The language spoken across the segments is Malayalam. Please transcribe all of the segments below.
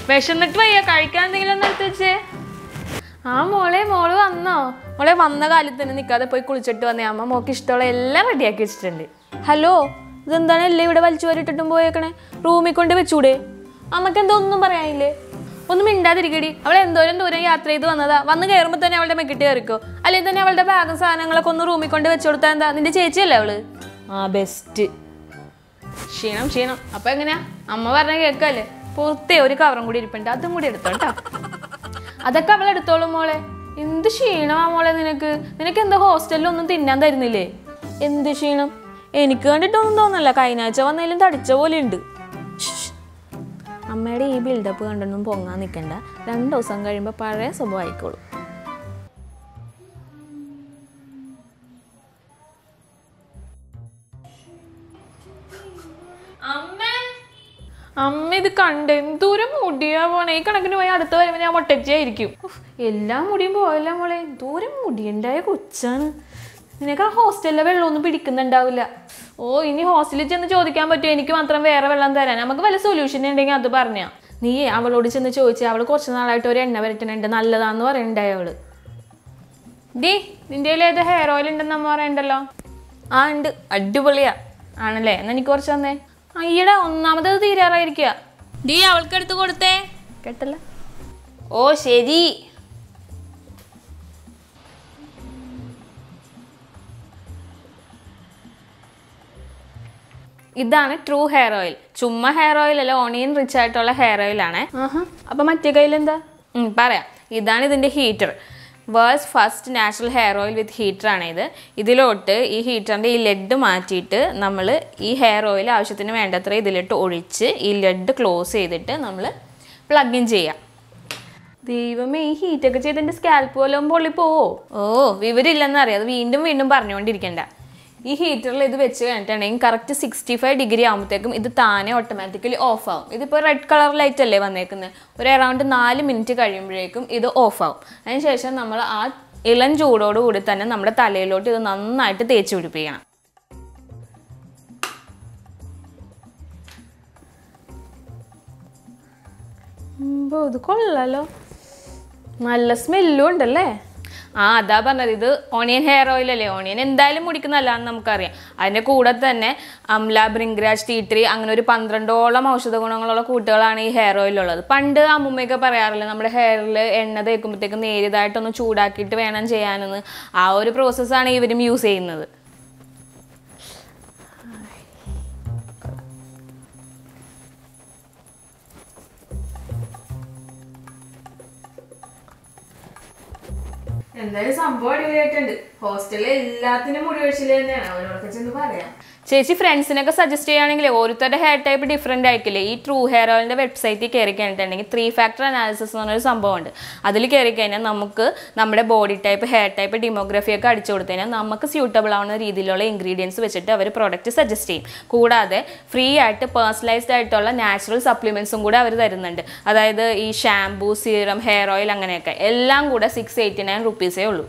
വിശന്നിട്ട് വയ്യ കഴിക്കാൻ എന്തെങ്കിലും ഒന്ന് എടുത്ത് വെച്ചേ ആ മോളെ മോള് വന്നോ മോളെ വന്ന കാലത്ത് തന്നെ നിൽക്കാതെ പോയി കുളിച്ചിട്ട് വന്നേ അമ്മ മോക്ക് ഇഷ്ടമുള്ള എല്ലാം റെഡിയാക്കി വെച്ചിട്ടുണ്ട് ഹലോ ഇതെന്താണ് എല്ലാം ഇവിടെ വലിച്ചു വരിട്ടിട്ടും പോയേക്കണേ റൂമിൽ കൊണ്ട് വെച്ചൂടെ അമ്മക്ക് എന്തോ ഒന്നും പറയാനില്ലേ ഒന്നും മിണ്ടാതിരിക്കടി അവൾ എന്തോരം ദൂരം യാത്ര ചെയ്ത് വന്നതാ വന്ന് കയറുമ്പോൾ തന്നെ അവളുടെ മെക്കിട്ട് കയറിക്കോ അല്ലെങ്കിൽ തന്നെ അവളുടെ ബാഗും സാധനങ്ങളൊക്കെ ഒന്ന് റൂമിൽ കൊണ്ട് വെച്ചു കൊടുത്താൽ എന്താ നിന്റെ ചേച്ചിയല്ലേ അവള് ആ ബെസ്റ്റ് ക്ഷീണം ക്ഷീണം അപ്പൊ എങ്ങനെയാ അമ്മ പറഞ്ഞ കേക്കല്ലേ പുറത്തേ ഒരു കവറും കൂടി ഇരിപ്പുണ്ട് അതും കൂടി എടുത്തോ കേട്ടോ അതൊക്കെ അവൾ എടുത്തോളും മോളെ എന്ത് ക്ഷീണമാ മോളെ നിനക്ക് നിനക്ക് എന്താ ഹോസ്റ്റലിൽ ഒന്നും തിന്നാൻ തരുന്നില്ലേ എന്ത് ക്ഷീണം എനിക്ക് കണ്ടിട്ടൊന്നും തോന്നല്ല കഴിഞ്ഞ ആഴ്ച വന്നതിലും തടിച്ച പോലെ ഉണ്ട് അമ്മയുടെ ഈ ബിൽഡപ്പ് കണ്ടൊന്നും പൊങ്ങാൻ നിൽക്കണ്ട രണ്ട് ദിവസം കഴിയുമ്പോൾ പഴയ സ്വഭാവം ആയിക്കോളും അമ്മ ഇത് കണ്ട് എന്തോരം മുടിയാ പോണേ ഈ കണക്കിന് പോയി അടുത്ത് വരുമ്പോൾ ഞാൻ മൊട്ടച്ചായിരിക്കും എല്ലാ മുടിയും പോയല്ല മോളെ എന്തോരം മുടിയുണ്ടായ കൊച്ചാണ് നിനക്ക് ആ ഹോസ്റ്റലിലെ വെള്ളമൊന്നും പിടിക്കുന്നുണ്ടാവില്ല ഓ ഇനി ഹോസ്റ്റലിൽ ചെന്ന് ചോദിക്കാൻ പറ്റുമോ എനിക്ക് മാത്രം വേറെ വെള്ളം തരാൻ നമുക്ക് വല്ല സൊല്യൂഷൻ ഉണ്ടെങ്കിൽ അത് പറഞ്ഞാ നീ അവളോട് ചെന്ന് ചോദിച്ചാൽ അവൾ കുറച്ച് നാളായിട്ട് ഒരു എണ്ണ വരട്ടണുണ്ട് നല്ലതാന്ന് പറയണ്ടായി അവള് ഡി നിന്റെ കയ്യിൽ ഏത് ഹെയർ ഓയിൽ ഉണ്ടെന്ന് അമ്മ പറയണ്ടല്ലോ ആ ഉണ്ട് അടിപൊളിയാ ആണല്ലേ എന്നാ എനിക്ക് കുറച്ച് തന്നേ അയ്യടാ ഒന്നാമത് തീരാറായിരിക്കുക ഡി അവൾക്ക് എടുത്ത് കൊടുത്തേ കേട്ടല്ല ഓ ശരി ഇതാണ് ട്രൂ ഹെയർ ഓയിൽ ചുമ്മാ ഹെയർ ഓയിൽ അല്ല ഓണിയൻ റിച്ച് ആയിട്ടുള്ള ഹെയർ ഓയിൽ ആണ് അപ്പൊ മറ്റേ കയ്യിൽ എന്താ പറയാം ഇതാണ് ഇതിന്റെ heater world's first natural hair oil with heater ആണ് ഇത് ഇതിലോട്ട് ഈ ഹീറ്ററിന്റെ ഈ ലെഡ് മാറ്റിയിട്ട് നമ്മൾ ഈ ഹെയർ ഓയിൽ ആവശ്യത്തിന് വേണ്ടത്ര ഇതിലിട്ട് ഒഴിച്ച് ഈ ലെഡ് ക്ലോസ് ചെയ്തിട്ട് നമ്മൾ പ്ലഗ് ഇൻ ചെയ്യാം ദൈവമേ ഈ ഹീറ്റൊക്കെ ചെയ്ത് എൻ്റെ സ്കാൽപ്പ് വല്ലതും പൊള്ളി പോവോ ഓ വിവരമില്ലെന്നറിയാം അത് വീണ്ടും വീണ്ടും പറഞ്ഞുകൊണ്ടിരിക്കണ്ട ഈ ഹീറ്ററിൽ ഇത് വെച്ച് കഴിഞ്ഞിട്ടുണ്ടെങ്കിൽ കറക്റ്റ് സിക്സ്റ്റി ഫൈവ് ഡിഗ്രി ആകുമ്പോഴത്തേക്കും ഇത് താനെ ഓട്ടോമാറ്റിക്കലി ഓഫ് ആവും ഇതിപ്പോൾ റെഡ് കളർ ലൈറ്റ് അല്ലേ വന്നേക്കുന്നത് ഒരു അറൗണ്ട് നാല് മിനിറ്റ് കഴിയുമ്പോഴേക്കും ഇത് ഓഫ് ആവും അതിനുശേഷം നമ്മൾ ആ ഇളം ചൂടോടുകൂടി തന്നെ നമ്മുടെ തലയിലോട്ട് ഇത് നന്നായിട്ട് തേച്ച് പിടിപ്പിക്കണം ഉമ്പോ, ഇത് കൊള്ളാലോ നല്ല സ്മെല്ലും ഉണ്ടല്ലേ ആ അതാ പറഞ്ഞത് ഇത് ഓണിയൻ ഹെയർ ഓയിൽ അല്ലേ ഓണിയൻ എന്തായാലും മുടിക്കുന്നതല്ലാന്ന് നമുക്കറിയാം അതിൻ്റെ കൂടെ തന്നെ അംല ബ്രിങ്ക്രാജ് ടീ ട്രീ അങ്ങനെ ഒരു പന്ത്രണ്ടോളം ഔഷധ ഗുണങ്ങളുള്ള കൂട്ടുകളാണ് ഈ ഹെയർ ഓയിലുള്ളത് പണ്ട് അമ്മുമ്മയൊക്കെ പറയാറില്ല നമ്മുടെ ഹെയറിൽ എണ്ണ തേക്കുമ്പോഴത്തേക്കും നേരിയതായിട്ടൊന്ന് ചൂടാക്കിയിട്ട് വേണം ചെയ്യാനെന്ന് ആ ഒരു പ്രോസസ്സാണ് ഇവരും യൂസ് ചെയ്യുന്നത് എന്തായാലും സംഭവം അടിപൊളിയായിട്ടുണ്ട് ഹോസ്റ്റലിൽ എല്ലാത്തിനും മുടി ഒഴിച്ചില്ല തന്നെയാണ് അവരോടൊക്കെ ചെന്ന് പറയാം ചേച്ചി ഫ്രണ്ട്സിനൊക്കെ സജസ്റ്റ് ചെയ്യുകയാണെങ്കിൽ ഓരോരുത്തരുടെ ഹെയർ ടൈപ്പ് ഡിഫറെൻ്റ് ആയിരിക്കില്ലേ ഈ ട്രൂ ഹെയർ ഓയിലിൻ്റെ വെബ്സൈറ്റിൽ കയറി കഴിഞ്ഞിട്ടുണ്ടെങ്കിൽ ത്രീ ഫാക്ടർ അനാലിസിസ് എന്ന് പറഞ്ഞൊരു സംഭവമുണ്ട് അതിൽ കയറി കഴിഞ്ഞാൽ നമുക്ക് നമ്മുടെ body type hair type demography ഒക്കെ അടിച്ചു കൊടുത്തു കഴിഞ്ഞാൽ നമുക്ക് സ്യൂട്ടബിൾ ആവുന്ന രീതിയിലുള്ള ഇൻഗ്രീഡിയൻസ് വെച്ചിട്ട് അവർ പ്രോഡക്റ്റ് സജസ്റ്റ് ചെയ്യും കൂടാതെ ഫ്രീ ആയിട്ട് പേഴ്സണലൈസ്ഡ് ആയിട്ടുള്ള നാച്ചുറൽ സപ്ലിമെൻസും കൂടെ അവർ തരുന്നുണ്ട് അതായത് ഈ ഷാംപൂ സീറം ഹെയർ ഓയിൽ അങ്ങനെയൊക്കെ എല്ലാം കൂടെ സിക്സ് എയ്റ്റി നയൻ റുപ്പീസേ ഉള്ളൂ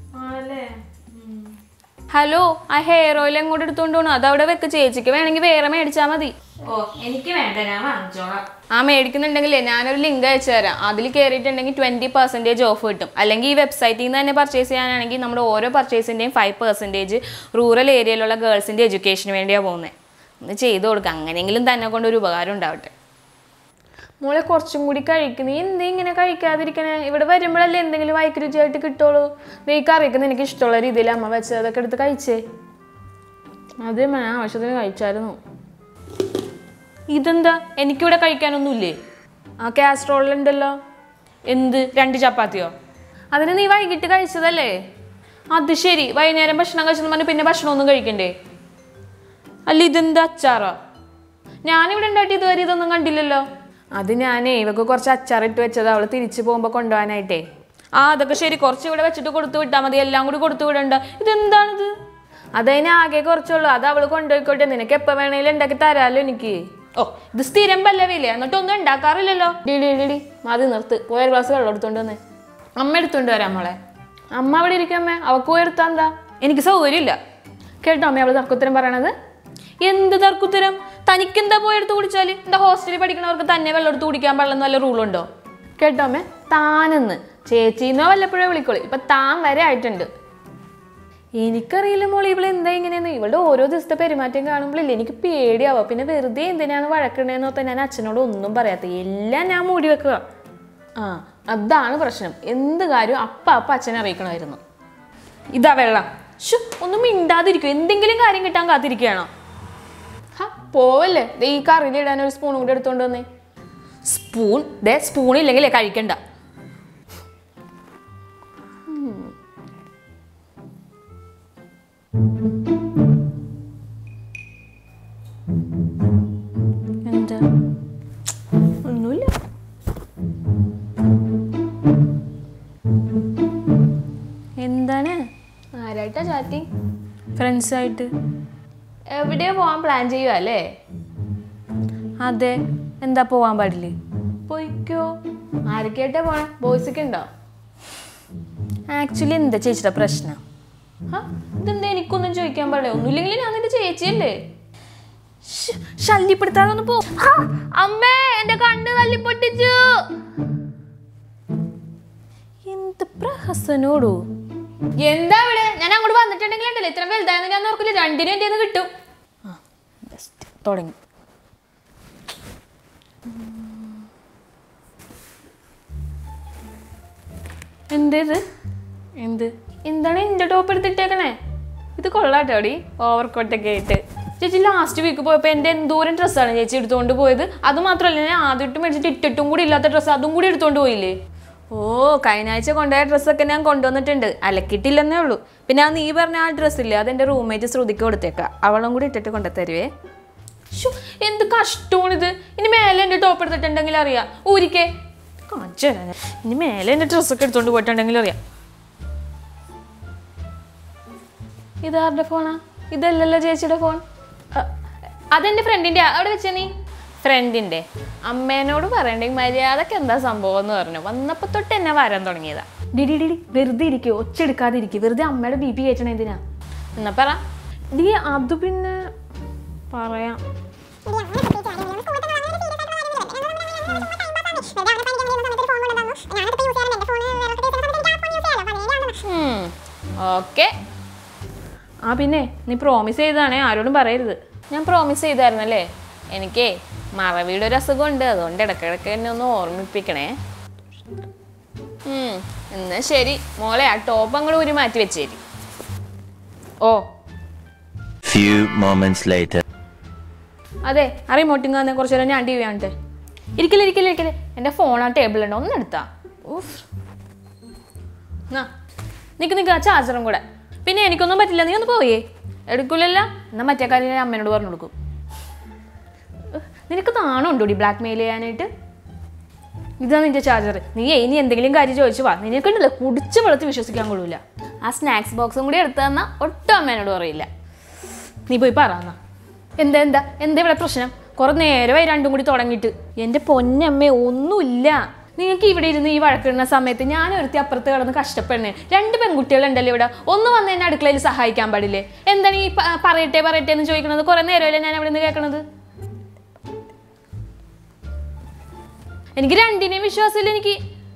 ഹലോ ആ ഹെയർ ഓയിൽ എങ്ങോട്ട് എടുത്തോണ്ട് പോകണം അത് അവിടെ വെക്ക് ചേച്ചിക്ക് വേണമെങ്കിൽ വേറെ മേടിച്ചാൽ മതി ഓ എനിക്ക് വേണ്ട ഞാൻ വാങ്ങിച്ചോളാം ആ മേടിക്കുന്നുണ്ടെങ്കിലേ ഞാനൊരു ലിങ്ക് അയച്ചു തരാം അതിൽ കയറിയിട്ടുണ്ടെങ്കിൽ ട്വൻറ്റി പെർസെൻറ്റേജ് ഓഫ് കിട്ടും അല്ലെങ്കിൽ ഈ വെബ്സൈറ്റിൽ നിന്ന് തന്നെ പർച്ചേസ് ചെയ്യാനാണെങ്കിൽ നമ്മുടെ ഓരോ പർച്ചേസിൻ്റെയും ഫൈവ് പെർസെൻറ്റേജ് റൂറൽ ഏരിയയിലുള്ള ഗേൾസിൻ്റെ എഡ്യൂക്കേഷന് വേണ്ടിയാണ് പോകുന്നത് ഒന്ന് ചെയ്ത് കൊടുക്കുക അങ്ങനെയെങ്കിലും തന്നെ കൊണ്ട് ഒരു ഉപകാരം ഉണ്ടാവട്ടെ മോളെ കുറച്ചും കൂടി കഴിക്കും നീ എന്തേ ഇങ്ങനെ കഴിക്കാതിരിക്കണേ ഇവിടെ വരുമ്പോഴല്ലേ എന്തെങ്കിലും വൈക്ക് രുചിയായിട്ട് കിട്ടുള്ളൂ നീ കറിയൊക്കെ നിനക്ക് ഇഷ്ടമുള്ള രീതിയിൽ അമ്മ വെച്ചത് അതൊക്കെ എടുത്ത് കഴിച്ചേ അതെ ഞാൻ ആവശ്യത്തിന് കഴിച്ചായിരുന്നു ഇതെന്താ എനിക്കിവിടെ കഴിക്കാനൊന്നുമില്ലേ ആ കാസ്ട്രോളുണ്ടല്ലോ എന്ത് രണ്ട് ചപ്പാത്തിയോ അതിന് നീ വൈകിട്ട് കഴിച്ചതല്ലേ അത് ശരി വൈകുന്നേരം ഭക്ഷണം കഴിച്ചെന്ന് പറഞ്ഞ് പിന്നെ ഭക്ഷണമൊന്നും കഴിക്കണ്ടേ അല്ല ഇതെന്താ അച്ചാറോ ഞാനിവിടെ ഉണ്ടായിട്ട് ഇതുവരെ ഇതൊന്നും കണ്ടില്ലല്ലോ അത് ഞാനേ ഇവക്ക് കുറച്ച് അച്ചാറിട്ട് വെച്ചത് അവള് തിരിച്ചു പോകുമ്പോൾ കൊണ്ടുപോകാനായിട്ടേ ആ അതൊക്കെ ശരി കുറച്ച് ഇവിടെ വെച്ചിട്ട് കൊടുത്തു വിട്ടാൽ മതി എല്ലാം കൂടി കൊടുത്തു വിടണ്ട ഇതെന്താണിത് അതതിന് ആകെ കുറച്ചുള്ളൂ അത് അവള് കൊണ്ടുപോയിക്കോട്ടെ നിനക്ക് എപ്പോൾ വേണേലും ഉണ്ടാക്കി തരാമല്ലോ എനിക്ക് ഓ ഇത് സ്ഥിരം പല്ലവില്ലേ എന്നിട്ട് ഒന്നും ഉണ്ടാക്കാറില്ലല്ലോ ഡി ഡി ഡി ഡി മതി നിർത്ത് പോയ ഗ്ലാസ് വെള്ളം എടുത്തോണ്ട് വന്നേ അമ്മ എടുത്തോണ്ട് വരാം മോളെ അമ്മ അവിടെ ഇരിക്കും അമ്മേ അവക്ക് പോയി എടുത്താ എന്താ എനിക്ക് സൗകര്യമില്ല കേട്ടോ അമ്മ അവള് തർക്കുത്തരം പറയണത് എന്ത് തർക്കുത്തരം തനിക്കെന്താ പോയി എടുത്ത് കുടിച്ചാൽ എന്താ ഹോസ്റ്റലിൽ പഠിക്കണവർക്ക് തന്നെ വെള്ളം എടുത്ത് കുടിക്കാൻ പാടില്ലെന്ന് വല്ല റൂളുണ്ടോ കേട്ടോ അമ്മേ താനെന്ന് ചേച്ചീന്നോ വല്ലപ്പോഴേ വിളിക്കോളൂ ഇപ്പൊ താൻ വരെ ആയിട്ടുണ്ട് എനിക്കറിയില്ല മോളെ ഇവള് എന്താ ഇങ്ങനെയെന്ന് ഇവളുടെ ഓരോ ദിവസത്തെ പെരുമാറ്റം കാണുമ്പോഴില്ലേ എനിക്ക് പേടിയാവുക പിന്നെ വെറുതെ എന്തിനാണ് വഴക്കണേന്ന് ഓർത്താ ഞാൻ അച്ഛനോട് ഒന്നും പറയാത്ത എല്ലാം ഞാൻ മൂടി വെക്കുക ആ അതാണ് പ്രശ്നം എന്ത് കാര്യം അപ്പ അപ്പ അച്ഛനെ അറിയിക്കണമായിരുന്നു ഇതാ വെള്ളം ശോ ഒന്നും മിണ്ടാതിരിക്കും എന്തെങ്കിലും കാര്യം കിട്ടാൻ കാത്തിരിക്കുകയാണോ ഹാ പോവല്ലേ ദേ ഈ കറിയിൽ ഇടാൻ ഒരു സ്പൂൺ കൂടി എടുത്തോണ്ട് വന്നേ സ്പൂൺ ദേ സ്പൂൺ ഇല്ലെങ്കിലേ കഴിക്കണ്ട എന്താ ഒന്നുമില്ല എന്താണ് ആരായിട്ടാ ചാറ്റിങ് ഫ്രണ്ട്സായിട്ട് എവിടെയോ പോവാൻ പ്ലാൻ ചെയ്യുക അല്ലേ അതെ എന്താ പോവാൻ പാടില്ലേ പോയിക്കോ ആരൊക്കെയായിട്ടാ പോണേ ബോയ്സ് ഒക്കെ ഉണ്ടോ ആക്ച്വലി എന്താ ചേച്ചിയുടെ പ്രശ്നം ആ, ഇതെന്താ എനിക്കൊന്നും ചോദിക്കാൻ പാടില്ല ഒന്നുമില്ലെങ്കിൽ ഞാൻ നിന്റെ ചേച്ചിയല്ലേ ശ്ശ്, ശല്യപ്പെടുത്താതെ ഒന്ന് പോ ആ, അമ്മേ എന്റെ കണ്ണ് തല്ലിപ്പൊട്ടിച്ചു എന്ത് പ്രഹസനോടു എന്താ ഇവിടെ ഞാൻ അങ്ങോട്ട് വന്നിട്ടുണ്ടെങ്കിൽ ഉണ്ടല്ലോ ഇത്ര വലുതായെന്ന് ഞാൻ ഓർക്കില്ല രണ്ടിനും എൻ്റെ കിട്ടും ആ ബെസ്റ്റ് തുടങ്ങി എന്തേത് എന്ത് എന്താണ് എൻ്റെ ടോപ്പ് എടുത്തിട്ടേക്കണേ ഇത് കൊള്ളാട്ടോടി ഓവർ കോട്ടൊക്കെ ആയിട്ട് ചേച്ചി ലാസ്റ്റ് വീക്ക് പോയപ്പോൾ എൻ്റെ എന്തോരം ഡ്രസ്സാണ് ചേച്ചി എടുത്തുകൊണ്ട് പോയത് അത് മാത്രമല്ല ഞാൻ ആദ്യമായിട്ട് മേടിച്ചിട്ട് ഇട്ടിട്ടും കൂടി ഇല്ലാത്ത ഡ്രസ്സ് അതും കൂടി എടുത്തുകൊണ്ട് പോയില്ലേ ഓ കഴിഞ്ഞ ആഴ്ച കൊണ്ടുപോയ ഡ്രസ്സൊക്കെ ഞാൻ കൊണ്ടുവന്നിട്ടുണ്ട് അലക്കിയിട്ടില്ലെന്നേ ഉള്ളൂ പിന്നെ ആ നീ പറഞ്ഞ ആ ഡ്രസ്സില്ലേ അതെൻ്റെ റൂംമേറ്റ് ശ്രുതിക്ക് കൊടുത്തേക്കാം അവളും കൂടി ഇട്ടിട്ട് കൊണ്ടുതരുവേ ശ്ശോ, എന്ത് കഷ്ടമാണിത് ഇനി മേലെ എൻ്റെ ടോപ്പ് എടുത്തിട്ടുണ്ടെങ്കിൽ അറിയാം ഊരിക്കേ കാണിച്ചു തരാം ഞാൻ. ഇനി മേലെ എൻ്റെ ഡ്രസ്സൊക്കെ എടുത്തോണ്ട് പോയിട്ടുണ്ടെങ്കിൽ അറിയാം ഇതാരുടെ ഫോണാ ഇതല്ലല്ലോ ചേച്ചിയുടെ ഫോൺ അ, അതെന്റെ ഫ്രണ്ടിന്റെ അവിടെ വെച്ച നീ ഫ്രണ്ടിന്റെ അമ്മേനോട് പറയണ്ടെങ്കിൽ മര്യാദക്ക് എന്താ സംഭവം എന്ന് പറഞ്ഞു വന്നപ്പോ തൊട്ട് എന്നെ വരാൻ തുടങ്ങിയതാ ഡിഡി ഡിഡി വെറുതെ ഇരിക്കും ഒച്ചെടുക്കാതിരിക്കും വെറുതെ അമ്മയുടെ ബി പി കയറ്റണ എന്തിനാ എന്നാ പറ ഡി അത് പിന്നെ പറയാം ഓക്കെ ആ പിന്നെ നീ പ്രോമിസ് ചെയ്തതാണേ ആരോടും പറയരുത് ഞാൻ പ്രോമിസ് ചെയ്തായിരുന്നല്ലേ എനിക്കേ മറവിയുടെ ഒരു അസുഖമുണ്ട് അതുകൊണ്ട് ഇടയ്ക്കിടയ്ക്ക് എന്നെ ഒന്ന് ഓർമ്മിപ്പിക്കണേ ഉം, എന്നാ ശരി മോളെ ആ ടോപ്പ് അങ്ങോട്ട് ഊരി മാറ്റി വെച്ചേരി ഓ Few moments later. അതെ ആ റിമോട്ടിങ് തന്നെ കുറച്ച് നേരം ഞാൻ ടി വി കാണട്ടെ ഇരിക്കില്ല ഇരിക്കില്ല ഇരിക്കില്ല എൻ്റെ ഫോൺ ആ ടേബിളുണ്ട് ഒന്ന് എടുത്താ ഊഫ് എന്നാ നിക്ക് നിക്ക് ആ ചാർജറും കൂടെ പിന്നെ എനിക്കൊന്നും പറ്റില്ല നീ ഒന്ന് പോയേ എടുക്കൂലല്ല എന്നാ മറ്റേ കാര്യം ഞാൻ അമ്മേനോട് പറഞ്ഞു കൊടുക്കും ഉഹ്, നിനക്ക് നാണുണ്ടോടി ബ്ലാക്ക് മെയിൽ ചെയ്യാനായിട്ട് ഇതാ നിന്റെ ചാർജർ നീ ഇനി എന്തെങ്കിലും കാര്യം ചോദിച്ചു വാ നിനക്കുണ്ടല്ലോ കുടിച്ച് വെളുത്ത് വിശ്വസിക്കാൻ കൊള്ളൂല ആ സ്നാക്സ് ബോക്സും കൂടി എടുത്തു തന്നാ ഒട്ടും അമ്മേനോട് പറയില്ല നീ പോയി പറ എന്നാ എന്താ എന്താ എന്താ ഇവിടെ പ്രശ്നം കുറെ നേരമായി രണ്ടും കൂടി തുടങ്ങിയിട്ട് എൻ്റെ പൊന്നമ്മേ ഒന്നുമില്ല നിങ്ങൾക്ക് ഇവിടെ ഇരുന്ന് ഈ വഴക്കിടുന്ന സമയത്ത് ഞാൻ ഒരുത്തി അപ്പുറത്ത് കിടന്ന് കഷ്ടപ്പെടുന്നേ രണ്ട് പെൺകുട്ടികളുണ്ടല്ലോ ഇവിടെ ഒന്ന് വന്ന് എന്നെ അടുക്കളയിൽ സഹായിക്കാൻ പാടില്ലേ എന്താണ് ഈ പ- പറയട്ടെ പറയട്ടെ എന്ന് ചോദിക്കണത് കുറെ നേരമല്ലേ ഞാൻ അവിടെ നിന്ന് കേൾക്കണത് എനിക്ക് രണ്ടിനെയും വിശ്വാസമില്ല എനിക്ക്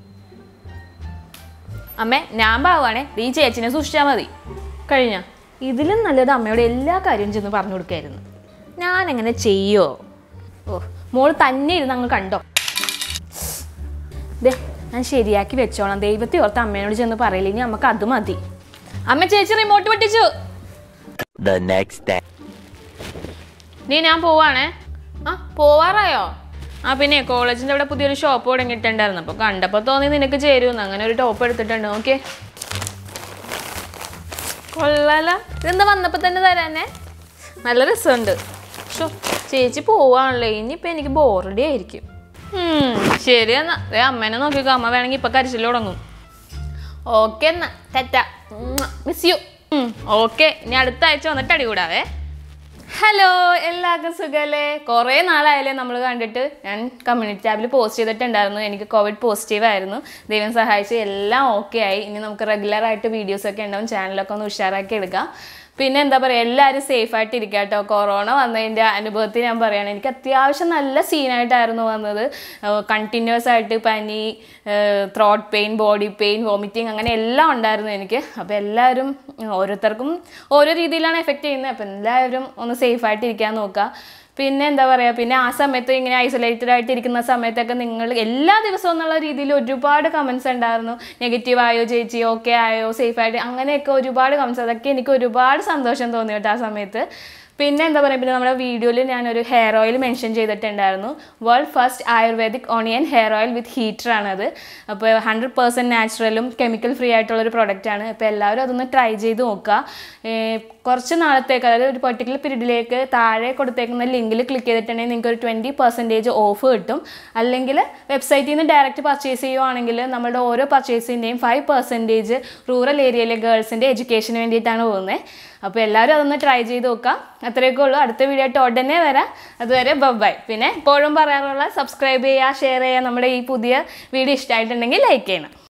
അമ്മേ ഞാൻ പാവാണേ ഈ ചേച്ചിനെ സൂക്ഷിച്ചാൽ മതി കഴിഞ്ഞ ഇതിലും നല്ലത് അമ്മയോട് എല്ലാ കാര്യവും ചെന്ന് പറഞ്ഞു കൊടുക്കായിരുന്നു ഞാൻ എങ്ങനെ ചെയ്യോ ഓ മോള് തന്നെ ഇരുന്ന് അങ്ങ് കണ്ടോ ദേ ഞാൻ ശരിയാക്കി വെച്ചോളാം ദൈവത്തെ ഓർത്ത് അമ്മേനോട് ചെന്ന് പറയില്ല ഇനി നമുക്ക് അത് മതി അമ്മ ചേച്ചി റിമോട്ട് പൊട്ടിച്ചു The next day. നീ ഞാൻ പോവാണേ ആ പോവാറായോ ആ പിന്നെ കോളേജിൻ്റെ അവിടെ പുതിയൊരു ഷോപ്പ് തുടങ്ങിയിട്ടുണ്ടായിരുന്നു അപ്പോൾ കണ്ടപ്പോൾ തോന്നി നിനക്ക് ചേരുമെന്ന് അങ്ങനെ ഒരു ടോപ്പ് എടുത്തിട്ടുണ്ട് ഓക്കെ കൊള്ളാല ഇതെന്താ വന്നപ്പോൾ തന്നെ തരാനേ നല്ല രസമുണ്ട് ഷോ ചേച്ചി പോവാണല്ലോ ഇനിയിപ്പോൾ എനിക്ക് ബോറടി ആയിരിക്കും ഉം, ശരി എന്നാ ദേ അമ്മേനെ നോക്കിക്കോ അമ്മ വേണമെങ്കിൽ ഇപ്പം കരച്ചിൽ തുടങ്ങും ഓക്കെ എന്നാ തെറ്റ മിസ് യു ഓക്കെ ഇനി അടുത്ത ആഴ്ച വന്നിട്ട് അടി കൂടാവേ ഹലോ എല്ലാവർക്കും സുഖമല്ലേ കുറേ നാളായാലേ നമ്മൾ കണ്ടിട്ട് ഞാൻ കമ്മ്യൂണിറ്റി ടാബിൽ പോസ്റ്റ് ചെയ്തിട്ടുണ്ടായിരുന്നു എനിക്ക് കോവിഡ് പോസിറ്റീവ് ആയിരുന്നു ദൈവം സഹായിച്ച് എല്ലാം ഓക്കെ ആയി ഇനി നമുക്ക് റെഗുലർ ആയിട്ട് വീഡിയോസൊക്കെ ഉണ്ടാവും ചാനലൊക്കെ ഒന്ന് ഉഷാറാക്കി എടുക്കാം പിന്നെ എന്താ പറയുക എല്ലാവരും സേഫ് ആയിട്ട് ഇരിക്കുക കേട്ടോ കൊറോണ വന്നതിൻ്റെ അനുഭവത്തിൽ ഞാൻ പറയുകയാണ് എനിക്ക് അത്യാവശ്യം നല്ല സീനായിട്ടായിരുന്നു വന്നത് കണ്ടിന്യൂസ് ആയിട്ട് പനി throat pain body pain vomiting അങ്ങനെ എല്ലാം ഉണ്ടായിരുന്നു എനിക്ക് അപ്പോൾ എല്ലാവരും ഓരോരുത്തർക്കും ഓരോ രീതിയിലാണ് എഫക്റ്റ് ചെയ്യുന്നത് അപ്പോൾ എല്ലാവരും ഒന്ന് സേഫ് ആയിട്ട് ഇരിക്കാൻ നോക്കുക പിന്നെ എന്താ പറയുക പിന്നെ ആ സമയത്ത് ഇങ്ങനെ ഐസൊലേറ്റഡ് ആയിട്ട് ഇരിക്കുന്ന സമയത്തൊക്കെ നിങ്ങൾ എല്ലാ ദിവസവും എന്നുള്ള രീതിയിൽ ഒരുപാട് കമൻസ് ഉണ്ടായിരുന്നു നെഗറ്റീവ് ആയോ ചേച്ചി ഓക്കെ ആയോ സേഫ് ആയിട്ട് അങ്ങനെയൊക്കെ ഒരുപാട് കമൻസ് അതൊക്കെ എനിക്ക് ഒരുപാട് സന്തോഷം തോന്നി കേട്ടോ ആ സമയത്ത് പിന്നെ എന്താ പറയുക പിന്നെ നമ്മുടെ വീഡിയോയിൽ ഞാനൊരു ഹെയർ ഓയിൽ മെൻഷൻ ചെയ്തിട്ടുണ്ടായിരുന്നു world first ayurvedic onion hair oil with heater ആണത് അപ്പോൾ ഹൺഡ്രഡ് പേഴ്സൻറ്റ് നാച്ചുറലും കെമിക്കൽ ഫ്രീ ആയിട്ടുള്ളൊരു പ്രൊഡക്റ്റാണ് അപ്പോൾ എല്ലാവരും അതൊന്ന് ട്രൈ ചെയ്ത് നോക്കുക ഏർ കുറച്ച് നാളത്തേക്ക് അതായത് ഒരു പെർട്ടിക്കുലർ പീരീഡിലേക്ക് താഴെ കൊടുത്തേക്കുന്ന ലിങ്കിൽ ക്ലിക്ക് ചെയ്തിട്ടുണ്ടെങ്കിൽ നിങ്ങൾക്ക് ഒരു ട്വൻറ്റി പെർസെൻറ്റേജ് ഓഫ് കിട്ടും അല്ലെങ്കിൽ വെബ്സൈറ്റിൽ നിന്ന് ഡയറക്റ്റ് പർച്ചേസ് ചെയ്യുവാണെങ്കിൽ നമ്മുടെ ഓരോ പർച്ചേസിൻ്റെയും ഫൈവ് പെർസെൻറ്റേജ് റൂറൽ ഏരിയയിലെ ഗേൾസിൻ്റെ എഡ്യൂക്കേഷന് വേണ്ടിയിട്ടാണ് പോകുന്നത് അപ്പോൾ എല്ലാവരും അതൊന്ന് ട്രൈ ചെയ്ത് നോക്കാം അത്രയൊക്കെ ഉള്ളൂ അടുത്ത വീഡിയോ ആയിട്ട് ഉടനെ വരാം അതുവരെ ബൈ പിന്നെ എപ്പോഴും പറയാറുള്ള സബ്സ്ക്രൈബ് ചെയ്യുക ഷെയർ ചെയ്യുക നമ്മുടെ ഈ പുതിയ വീഡിയോ ഇഷ്ടമായിട്ടുണ്ടെങ്കിൽ ലൈക്ക് ചെയ്യണം